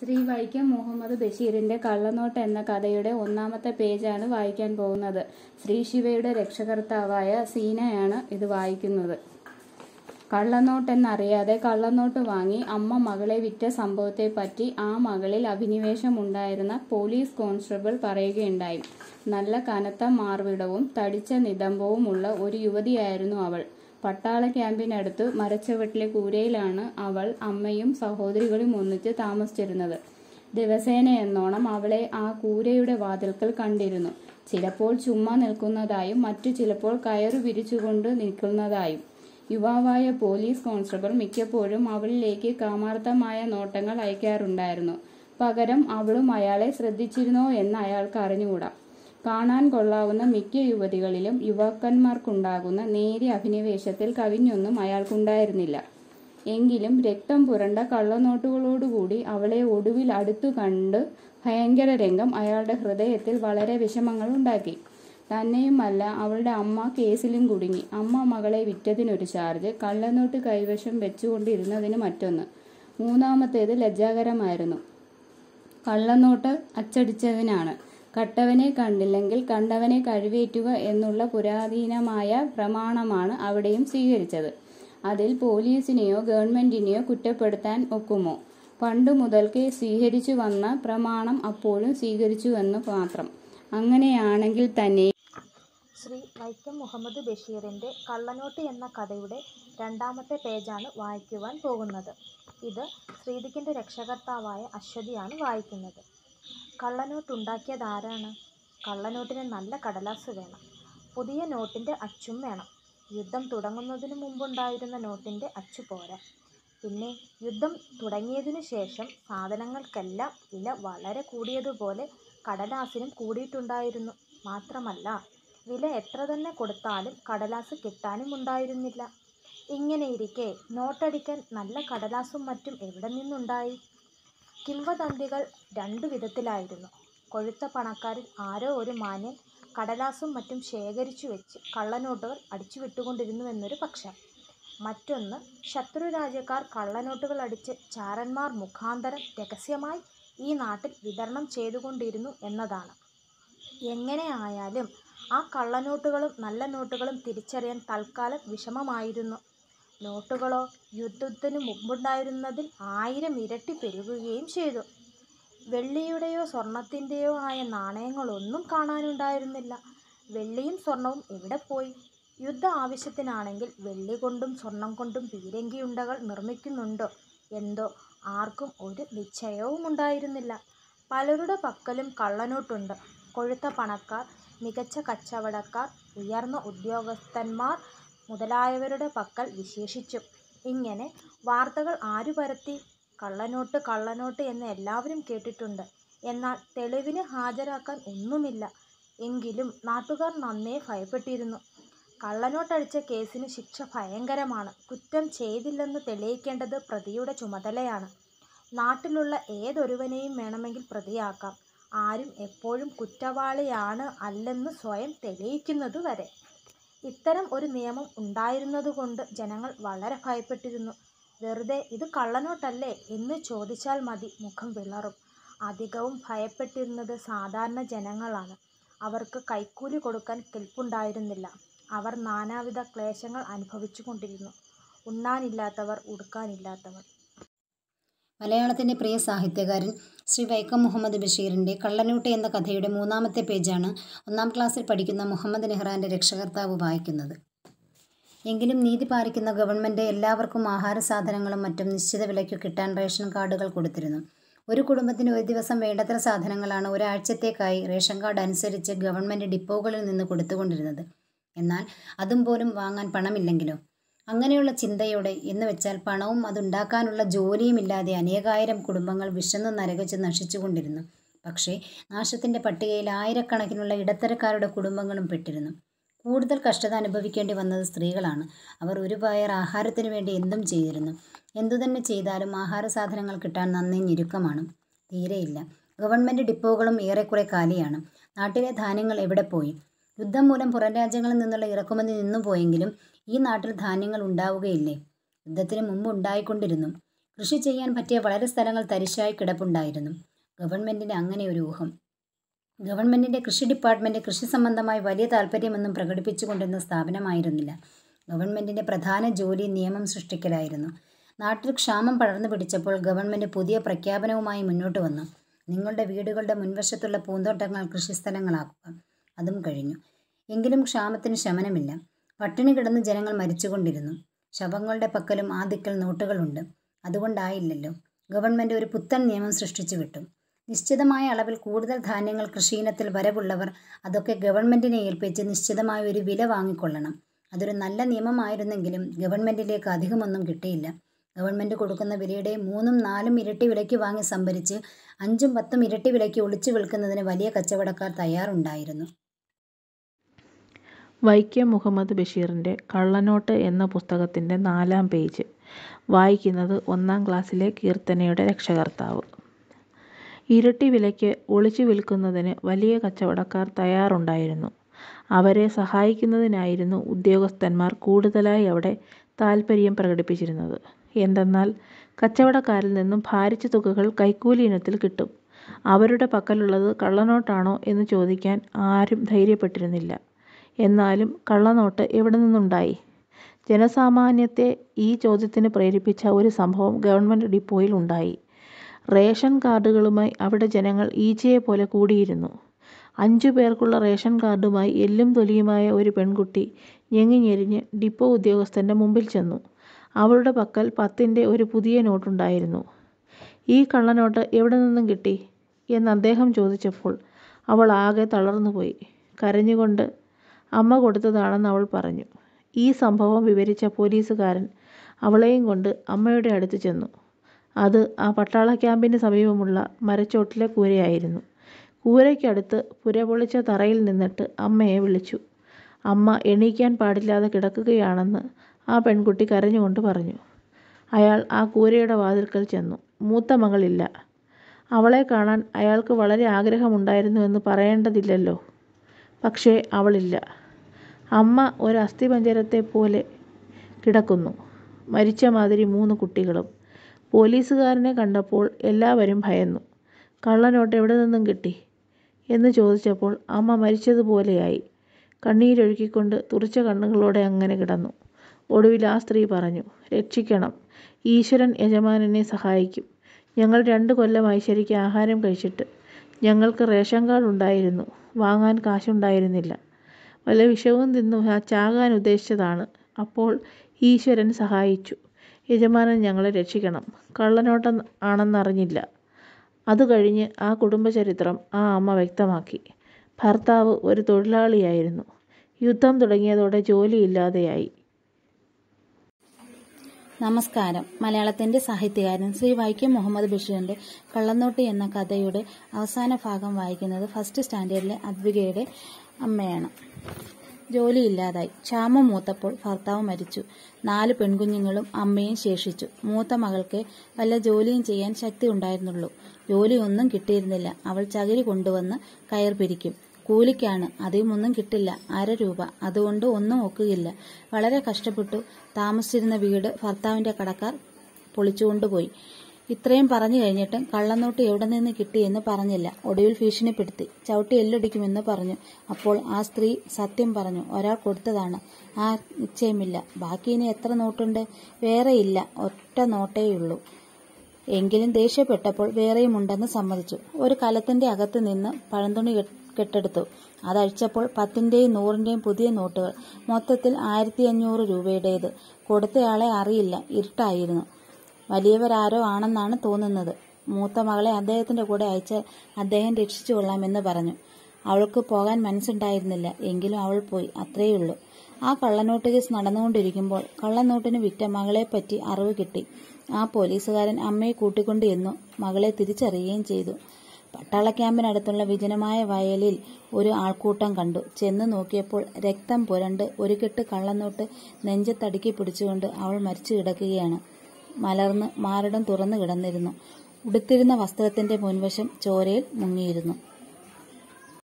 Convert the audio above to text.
ശ്രീ വൈക്കം മുഹമ്മദ് ബഷീറിന്റെ കള്ളനോട്ട് എന്ന കഥയുടെ ഒന്നാമത്തെ പേജാണ് വായിക്കാൻ പോകുന്നത് ശ്രീ ശിവയുടെ രക്ഷകർത്താവായ സീനയാണ് ഇത് വായിക്കുന്നത് കള്ളനോട്ട് എന്നറിയാതെ കള്ളനോട്ട് വാങ്ങി അമ്മ മകളെ വിറ്റ സംഭവത്തെപ്പറ്റി ആ മകളിൽ അഭിനിവേശമുണ്ടായിരുന്ന പോലീസ് കോൺസ്റ്റബിൾ പറയുകയുണ്ടായി നല്ല കനത്ത മാർവിടവും തടിച്ച നിതംബവുമുള്ള ഒരു യുവതിയായിരുന്നു അവൾ പട്ടാള ക്യാമ്പിനടുത്ത് മരച്ചുവട്ടിലെ കൂരയിലാണ് അവൾ അമ്മയും സഹോദരികളും ഒന്നിച്ച് താമസിച്ചിരുന്നത് ദിവസേന എന്നോണം അവളെ ആ കൂരയുടെ വാതിൽക്കൽ കണ്ടിരുന്നു ചിലപ്പോൾ ചുമ്മാ നിൽക്കുന്നതായും മറ്റു ചിലപ്പോൾ കയറു വിരിച്ചുകൊണ്ട് നിൽക്കുന്നതായും യുവാവായ പോലീസ് കോൺസ്റ്റബിൾ മിക്കപ്പോഴും അവളിലേക്ക് കാമാർത്ഥമായ നോട്ടങ്ങൾ അയക്കാറുണ്ടായിരുന്നു പകരം അവളും അയാളെ ശ്രദ്ധിച്ചിരുന്നോ എന്ന് അയാൾക്ക് അറിഞ്ഞുകൂടാ കാണാൻ കൊള്ളാവുന്ന മിക്ക യുവതികളിലും യുവാക്കന്മാർക്കുണ്ടാകുന്ന നേരിയ അഭിനിവേശത്തിൽ കവിഞ്ഞൊന്നും അയാൾക്കുണ്ടായിരുന്നില്ല എങ്കിലും രക്തം പുരണ്ട കള്ളനോട്ടുകളോടുകൂടി അവളെ ഒടുവിൽ അടുത്തു കണ്ട് ഭയങ്കര രംഗം അയാളുടെ ഹൃദയത്തിൽ വളരെ വിഷമങ്ങൾ ഉണ്ടാക്കി തന്നെയുമല്ല അവളുടെ അമ്മ കേസിലും കുടുങ്ങി അമ്മ മകളെ വിറ്റതിനൊരു ചാർജ് കള്ളനോട്ട് കൈവശം വെച്ചുകൊണ്ടിരുന്നതിന് മറ്റൊന്ന് മൂന്നാമത്തേത് ലജ്ജാകരമായിരുന്നു കള്ളനോട്ട് അച്ചടിച്ചതിനാണ് കട്ടവനെ കണ്ടില്ലെങ്കിൽ കണ്ടവനെ കഴിവേറ്റുക എന്നുള്ള പുരാതനമായ പ്രമാണമാണ് അവിടെയും സ്വീകരിച്ചത് അതിൽ പോലീസിനെയോ ഗവൺമെന്റിനെയോ കുറ്റപ്പെടുത്താൻ ഒക്കുമോ പണ്ടു മുതൽക്കേ സ്വീകരിച്ചു വന്ന പ്രമാണം അപ്പോഴും സ്വീകരിച്ചുവെന്ന് മാത്രം അങ്ങനെയാണെങ്കിൽ തന്നെ ശ്രീ വൈക്കം മുഹമ്മദ് ബഷീറിൻ്റെ കള്ളനോട്ട് എന്ന കഥയുടെ രണ്ടാമത്തെ പേജാണ് വായിക്കുവാൻ പോകുന്നത് ഇത് ശ്രീദിക്കിൻ്റെ രക്ഷകർത്താവായ അശ്വതിയാണ് വായിക്കുന്നത് കള്ളനോട്ട് ഉണ്ടാക്കിയത് ആരാണ് കള്ളനോട്ടിന് നല്ല കടലാസ് വേണം പുതിയ നോട്ടിൻ്റെ അച്ചും വേണം യുദ്ധം തുടങ്ങുന്നതിന് മുമ്പുണ്ടായിരുന്ന നോട്ടിൻ്റെ അച്ചു പോരാ പിന്നെ യുദ്ധം തുടങ്ങിയതിനു ശേഷം സാധനങ്ങൾക്കെല്ലാം വില വളരെ കൂടിയതുപോലെ കടലാസിനും കൂടിയിട്ടുണ്ടായിരുന്നു മാത്രമല്ല വില എത്ര തന്നെ കൊടുത്താലും കടലാസ് കിട്ടാനും ഉണ്ടായിരുന്നില്ല ഇങ്ങനെയിരിക്കെ നോട്ടടിക്കാൻ നല്ല കടലാസും മറ്റും എവിടെ നിന്നുണ്ടായി കിംവദന്തികൾ രണ്ടു വിധത്തിലായിരുന്നു കൊഴുത്ത പണക്കാരിൽ ആരോ ഒരു മാന്യൻ കടലാസും മറ്റും ശേഖരിച്ചു വെച്ച് കള്ളനോട്ടുകൾ അടിച്ചു വിട്ടുകൊണ്ടിരുന്നുവെന്നൊരു പക്ഷം മറ്റൊന്ന് ശത്രു രാജ്യക്കാർ കള്ളനോട്ടുകൾ അടിച്ച് ചാരന്മാർ മുഖാന്തരം രഹസ്യമായി ഈ നാട്ടിൽ വിതരണം ചെയ്തുകൊണ്ടിരുന്നു എന്നതാണ് എങ്ങനെ ആയാലും ആ കള്ളനോട്ടുകളും നല്ല നോട്ടുകളും തിരിച്ചറിയാൻ തൽക്കാലം വിഷമമായിരുന്നു നോട്ടുകളോ യുദ്ധത്തിനു മുമ്പുണ്ടായിരുന്നതിൽ ആയിരം ഇരട്ടി പെരുകുകയും ചെയ്തു വെള്ളിയുടെയോ സ്വർണത്തിൻ്റെയോ ആയ നാണയങ്ങളൊന്നും കാണാനുണ്ടായിരുന്നില്ല വെള്ളിയും സ്വർണവും എവിടെ പോയി യുദ്ധ ആവശ്യത്തിനാണെങ്കിൽ വെള്ളി കൊണ്ടും സ്വർണം കൊണ്ടും പീരങ്കിയുണ്ടകൾ നിർമ്മിക്കുന്നുണ്ടോ എന്തോ ആർക്കും ഒരു നിശ്ചയവും ഉണ്ടായിരുന്നില്ല പലരുടെ പക്കലും കള്ളനോട്ടുണ്ട് കൊഴുത്ത പണക്കാർ മികച്ച കച്ചവടക്കാർ ഉയർന്ന ഉദ്യോഗസ്ഥന്മാർ മുതലായവരുടെ പക്കൽ വിശേഷിച്ചും ഇങ്ങനെ വാർത്തകൾ ആരു പരത്തി കള്ളനോട്ട് കള്ളനോട്ട് എന്ന് എല്ലാവരും കേട്ടിട്ടുണ്ട് എന്നാൽ തെളിവിന് ഹാജരാക്കാൻ ഒന്നുമില്ല എങ്കിലും നാട്ടുകാർ നന്നേ ഭയപ്പെട്ടിരുന്നു കള്ളനോട്ടടിച്ച കേസിന് ശിക്ഷ ഭയങ്കരമാണ് കുറ്റം ചെയ്തില്ലെന്ന് തെളിയിക്കേണ്ടത് പ്രതിയുടെ ചുമതലയാണ് നാട്ടിലുള്ള ഏതൊരുവനെയും വേണമെങ്കിൽ പ്രതിയാക്കാം ആരും എപ്പോഴും കുറ്റവാളിയാണ് അല്ലെന്ന് സ്വയം തെളിയിക്കുന്നത് വരെ ഇത്തരം ഒരു നിയമം ഉണ്ടായിരുന്നതുകൊണ്ട് ജനങ്ങൾ വളരെ ഭയപ്പെട്ടിരുന്നു വെറുതെ ഇത് കള്ളനോട്ടല്ലേ എന്ന് ചോദിച്ചാൽ മതി മുഖം വിളറും അധികവും ഭയപ്പെട്ടിരുന്നത് സാധാരണ ജനങ്ങളാണ് അവർക്ക് കൈക്കൂലി കൊടുക്കാൻ കെൽപ്പുണ്ടായിരുന്നില്ല അവർ നാനാവിധ ക്ലേശങ്ങൾ അനുഭവിച്ചു കൊണ്ടിരുന്നു ഉണ്ണാനില്ലാത്തവർ ഉടുക്കാനില്ലാത്തവർ മലയാളത്തിൻ്റെ പ്രിയ സാഹിത്യകാരൻ ശ്രീ വൈക്കം മുഹമ്മദ് ബഷീറിൻ്റെ കള്ളനൂട്ട് എന്ന കഥയുടെ മൂന്നാമത്തെ പേജാണ് ഒന്നാം ക്ലാസ്സിൽ പഠിക്കുന്ന മുഹമ്മദ് നെഹ്റാൻ്റെ രക്ഷകർത്താവ് വായിക്കുന്നത് എങ്കിലും നീതി പാലിക്കുന്ന ഗവൺമെൻറ് എല്ലാവർക്കും ആഹാര സാധനങ്ങളും മറ്റും നിശ്ചിത വിലയ്ക്ക് കിട്ടാൻ റേഷൻ കാർഡുകൾ കൊടുത്തിരുന്നു ഒരു കുടുംബത്തിന് ഒരു ദിവസം വേണ്ടത്ര സാധനങ്ങളാണ് ഒരാഴ്ചത്തേക്കായി റേഷൻ കാർഡ് അനുസരിച്ച് ഗവൺമെൻറ് ഡിപ്പോകളിൽ നിന്ന് കൊടുത്തുകൊണ്ടിരുന്നത് എന്നാൽ അതും പോലും വാങ്ങാൻ പണമില്ലെങ്കിലോ അങ്ങനെയുള്ള ചിന്തയോടെ എന്ന് വെച്ചാൽ പണവും അതുണ്ടാക്കാനുള്ള ജോലിയും ഇല്ലാതെ അനേകായിരം കുടുംബങ്ങൾ വിശന്ന് നരകിച്ച് നശിച്ചുകൊണ്ടിരുന്നു പക്ഷേ നാശത്തിൻ്റെ പട്ടികയിൽ ആയിരക്കണക്കിനുള്ള ഇടത്തരക്കാരുടെ കുടുംബങ്ങളും പെട്ടിരുന്നു കൂടുതൽ കഷ്ടത അനുഭവിക്കേണ്ടി വന്നത് സ്ത്രീകളാണ് അവർ ഒരു പയർ ആഹാരത്തിന് വേണ്ടി എന്തും ചെയ്തിരുന്നു എന്തുതന്നെ ചെയ്താലും ആഹാര സാധനങ്ങൾ കിട്ടാൻ നന്നേ ഞെരുക്കമാണ് തീരെയില്ല ഗവൺമെൻറ് ഡിപ്പോകളും ഏറെക്കുറെ കാലിയാണ് നാട്ടിലെ ധാന്യങ്ങൾ എവിടെ പോയി യുദ്ധം മൂലം പുറം രാജ്യങ്ങളിൽ നിന്നുള്ള ഇറക്കുമതി നിന്നു പോയെങ്കിലും ഈ നാട്ടിൽ ധാന്യങ്ങൾ ഉണ്ടാവുകയില്ലേ യുദ്ധത്തിന് മുമ്പ് ഉണ്ടായിക്കൊണ്ടിരുന്നു കൃഷി ചെയ്യാൻ പറ്റിയ വളരെ സ്ഥലങ്ങൾ തരിശായി കിടപ്പുണ്ടായിരുന്നു ഗവൺമെൻറ്റിന് അങ്ങനെ ഒരു ഊഹം ഗവൺമെൻറ്റിൻ്റെ കൃഷി ഡിപ്പാർട്ട്മെൻറ്റ് കൃഷി സംബന്ധമായി വലിയ താല്പര്യമൊന്നും പ്രകടിപ്പിച്ചുകൊണ്ടിരുന്ന സ്ഥാപനമായിരുന്നില്ല ഗവൺമെൻറ്റിൻ്റെ പ്രധാന ജോലി നിയമം സൃഷ്ടിക്കലായിരുന്നു നാട്ടിൽ ക്ഷാമം പടർന്നു പിടിച്ചപ്പോൾ ഗവൺമെൻറ് പുതിയ പ്രഖ്യാപനവുമായി മുന്നോട്ട് വന്നു നിങ്ങളുടെ വീടുകളുടെ മുൻവശത്തുള്ള പൂന്തോട്ടങ്ങൾ കൃഷിസ്ഥലങ്ങളാക്കുക അതും കഴിഞ്ഞു എങ്കിലും ക്ഷാമത്തിന് ശമനമില്ല പട്ടിണി കിടന്ന് ജനങ്ങൾ മരിച്ചുകൊണ്ടിരുന്നു ശവങ്ങളുടെ പക്കലും ആ ദിക്കൽ നോട്ടുകളുണ്ട് അതുകൊണ്ടായില്ലല്ലോ ഗവൺമെൻറ് ഒരു പുത്തൻ നിയമം സൃഷ്ടിച്ചു വിട്ടു നിശ്ചിതമായ അളവിൽ കൂടുതൽ ധാന്യങ്ങൾ കൃഷിയിനത്തിൽ വരവുള്ളവർ അതൊക്കെ ഗവൺമെൻറ്റിനെ ഏൽപ്പിച്ച് നിശ്ചിതമായ ഒരു വില വാങ്ങിക്കൊള്ളണം അതൊരു നല്ല നിയമമായിരുന്നെങ്കിലും ഗവൺമെൻറ്റിലേക്ക് അധികമൊന്നും കിട്ടിയില്ല ഗവൺമെൻറ് കൊടുക്കുന്ന വിലയുടെ മൂന്നും നാലും ഇരട്ടി വിലയ്ക്ക് വാങ്ങി സംഭരിച്ച് അഞ്ചും പത്തും ഇരട്ടി വിലയ്ക്ക് ഒളിച്ചു വിൽക്കുന്നതിന് വലിയ കച്ചവടക്കാർ തയ്യാറുണ്ടായിരുന്നു വൈക്കം മുഹമ്മദ് ബഷീറിൻ്റെ കള്ളനോട്ട് എന്ന പുസ്തകത്തിൻ്റെ നാലാം പേജ് വായിക്കുന്നത് ഒന്നാം ക്ലാസ്സിലെ കീർത്തനയുടെ രക്ഷകർത്താവ് ഇരട്ടി വിലയ്ക്ക് ഒളിച്ചു വിൽക്കുന്നതിന് വലിയ കച്ചവടക്കാർ തയ്യാറുണ്ടായിരുന്നു അവരെ സഹായിക്കുന്നതിനായിരുന്നു ഉദ്യോഗസ്ഥന്മാർ കൂടുതലായി അവിടെ താൽപ്പര്യം പ്രകടിപ്പിച്ചിരുന്നത് എന്തെന്നാൽ കച്ചവടക്കാരിൽ നിന്നും ഭാരിച്ച തുകകൾ കൈക്കൂലി ഇനത്തിൽ കിട്ടും അവരുടെ പക്കലുള്ളത് കള്ളനോട്ടാണോ എന്ന് ചോദിക്കാൻ ആരും ധൈര്യപ്പെട്ടിരുന്നില്ല എന്നാലും കള്ളനോട്ട് എവിടെ നിന്നുണ്ടായി ജനസാമാന്യത്തെ ഈ ചോദ്യത്തിന് പ്രേരിപ്പിച്ച ഒരു സംഭവം ഗവൺമെൻറ് ഡിപ്പോയിൽ ഉണ്ടായി റേഷൻ കാർഡുകളുമായി അവിടെ ജനങ്ങൾ ഈച്ചയെ പോലെ കൂടിയിരുന്നു അഞ്ചു പേർക്കുള്ള റേഷൻ കാർഡുമായി എല്ലും തൊലിയുമായ ഒരു പെൺകുട്ടി ഞെങ്ങി ഞെരിഞ്ഞ് ഡിപ്പോ ഉദ്യോഗസ്ഥൻ്റെ മുമ്പിൽ ചെന്നു അവളുടെ പക്കൽ പത്തിൻ്റെ ഒരു പുതിയ നോട്ടുണ്ടായിരുന്നു ഈ കള്ളനോട്ട് എവിടെ നിന്നും കിട്ടി എന്ന് അദ്ദേഹം ചോദിച്ചപ്പോൾ അവൾ ആകെ തളർന്നുപോയി കരഞ്ഞുകൊണ്ട് അമ്മ കൊടുത്തതാണെന്ന് അവൾ പറഞ്ഞു ഈ സംഭവം വിവരിച്ച പോലീസുകാരൻ അവളെയും കൊണ്ട് അമ്മയുടെ അടുത്ത് ചെന്നു അത് ആ പട്ടാള ക്യാമ്പിന് സമീപമുള്ള മരച്ചോട്ടിലെ കൂരയായിരുന്നു കൂരയ്ക്കടുത്ത് പുരപൊളിച്ച തറയിൽ നിന്നിട്ട് അമ്മയെ വിളിച്ചു അമ്മ എണീക്കാൻ പാടില്ലാതെ കിടക്കുകയാണെന്ന് ആ പെൺകുട്ടി കരഞ്ഞുകൊണ്ട് പറഞ്ഞു അയാൾ ആ കൂരയുടെ വാതിൽക്കൽ ചെന്നു മൂത്ത മകളില്ല അവളെ കാണാൻ അയാൾക്ക് വളരെ ആഗ്രഹമുണ്ടായിരുന്നു എന്ന് പറയേണ്ടതില്ലല്ലോ പക്ഷേ അവളില്ല അമ്മ ഒരു അസ്ഥിപഞ്ജരത്തെ പോലെ കിടക്കുന്നു മരിച്ച മാതിരി മൂന്ന് കുട്ടികളും പോലീസുകാരനെ കണ്ടപ്പോൾ എല്ലാവരും ഭയന്നു കള്ളനോട്ട് എവിടെ നിന്നും കിട്ടി എന്ന് ചോദിച്ചപ്പോൾ അമ്മ മരിച്ചതുപോലെയായി കണ്ണീരൊഴുക്കിക്കൊണ്ട് തുറിച്ച കണ്ണുകളോടെ അങ്ങനെ കിടന്നു ഒടുവിൽ ആ സ്ത്രീ പറഞ്ഞു രക്ഷിക്കണം ഈശ്വരൻ യജമാനനെ സഹായിക്കും ഞങ്ങൾ രണ്ട് കൊല്ലമായി ശരിക്ക് ആഹാരം കഴിച്ചിട്ട് ഞങ്ങൾക്ക് റേഷൻ കാർഡ് ഉണ്ടായിരുന്നു വാങ്ങാൻ കാശുണ്ടായിരുന്നില്ല വല്ല വിഷവും തിന്നു ചാകാൻ ഉദ്ദേശിച്ചതാണ് അപ്പോൾ ഈശ്വരൻ സഹായിച്ചു യജമാനൻ ഞങ്ങളെ രക്ഷിക്കണം കള്ളനോട്ടം ആണെന്നറിഞ്ഞില്ല അത് കഴിഞ്ഞ് ആ കുടുംബചരിത്രം ആ അമ്മ വ്യക്തമാക്കി ഭർത്താവ് ഒരു തൊഴിലാളിയായിരുന്നു യുദ്ധം തുടങ്ങിയതോടെ ജോലിയില്ലാതെയായി നമസ്കാരം മലയാളത്തിന്റെ സാഹിത്യകാരൻ ശ്രീ വൈക്കം മുഹമ്മദ് ബഷീറിന്റെ കള്ളന്നോട്ട് എന്ന കഥയുടെ അവസാന ഭാഗം വായിക്കുന്നത് ഫസ്റ്റ് സ്റ്റാൻഡേർഡിലെ അദ്വികയുടെ അമ്മയാണ് ജോലിയില്ലാതായി ക്ഷാമം മൂത്തപ്പോൾ ഭർത്താവ് മരിച്ചു നാല് പെൺകുഞ്ഞുങ്ങളും അമ്മയും ശേഷിച്ചു മൂത്ത മകൾക്ക് വല്ല ജോലിയും ചെയ്യാൻ ശക്തി ഉണ്ടായിരുന്നുള്ളൂ ജോലിയൊന്നും കിട്ടിയിരുന്നില്ല അവൾ ചകിരി കൊണ്ടുവന്ന് കയർ പിരിക്കും കൂലിക്കാണ് അധികമൊന്നും കിട്ടില്ല അര രൂപ അതുകൊണ്ട് ഒന്നും ഒക്കുകയില്ല വളരെ കഷ്ടപ്പെട്ടു താമസിച്ചിരുന്ന വീട് ഭർത്താവിന്റെ കടക്കാർ പൊളിച്ചുകൊണ്ടുപോയി ഇത്രയും പറഞ്ഞു കഴിഞ്ഞിട്ടും കള്ളനോട്ട് എവിടെ നിന്ന് കിട്ടിയെന്ന് പറഞ്ഞില്ല ഒടുവിൽ ഭീഷണിപ്പെടുത്തി ചവിട്ടി എല്ലൊടിക്കുമെന്ന് പറഞ്ഞു അപ്പോൾ ആ സ്ത്രീ സത്യം പറഞ്ഞു ഒരാൾ കൊടുത്തതാണ് ആ നിശ്ചയമില്ല ബാക്കി ഇനി എത്ര നോട്ടുണ്ട് വേറെയില്ല ഒറ്റ നോട്ടേയുള്ളൂ എങ്കിലും ദേഷ്യപ്പെട്ടപ്പോൾ വേറെയും ഉണ്ടെന്ന് സമ്മതിച്ചു ഒരു കലത്തിന്റെ അകത്ത് നിന്ന് പഴന്തുണി കെട്ടെടുത്തു അതഴിച്ചപ്പോൾ പത്തിന്റെയും നൂറിന്റെയും പുതിയ നോട്ടുകൾ മൊത്തത്തിൽ ആയിരത്തി അഞ്ഞൂറ് രൂപയുടേത് കൊടുത്തയാളെ അറിയില്ല ഇരുട്ടായിരുന്നു വലിയവരാരോ ആണെന്നാണ് തോന്നുന്നത് മൂത്ത മകളെ അദ്ദേഹത്തിന്റെ കൂടെ അയച്ചാൽ അദ്ദേഹം രക്ഷിച്ചു കൊള്ളാമെന്ന് പറഞ്ഞു അവൾക്ക് പോകാൻ മനസ്സുണ്ടായിരുന്നില്ല എങ്കിലും അവൾ പോയി അത്രയുള്ളൂ ആ കള്ളനോട്ട് കേസ് നടന്നുകൊണ്ടിരിക്കുമ്പോൾ കള്ളനോട്ടിന് വിറ്റ മകളെപ്പറ്റി അറിവ് കിട്ടി ആ പോലീസുകാരൻ അമ്മയെ കൂട്ടിക്കൊണ്ട് എന്നു മകളെ തിരിച്ചറിയുകയും ചെയ്തു പട്ടാള ക്യാമ്പിനടുത്തുള്ള വിജനമായ വയലിൽ ഒരു ആൾക്കൂട്ടം കണ്ടു ചെന്ന് നോക്കിയപ്പോൾ രക്തം പുരണ്ട് ഒരു കെട്ട് കള്ളനോട്ട് നെഞ്ചത്തടുക്കി പിടിച്ചുകൊണ്ട് അവൾ മരിച്ചു കിടക്കുകയാണ് മലർന്ന് മാരടം തുറന്നു കിടന്നിരുന്നു ഉടുത്തിരുന്ന വസ്ത്രത്തിന്റെ മുൻവശം ചോരയിൽ മുങ്ങിയിരുന്നു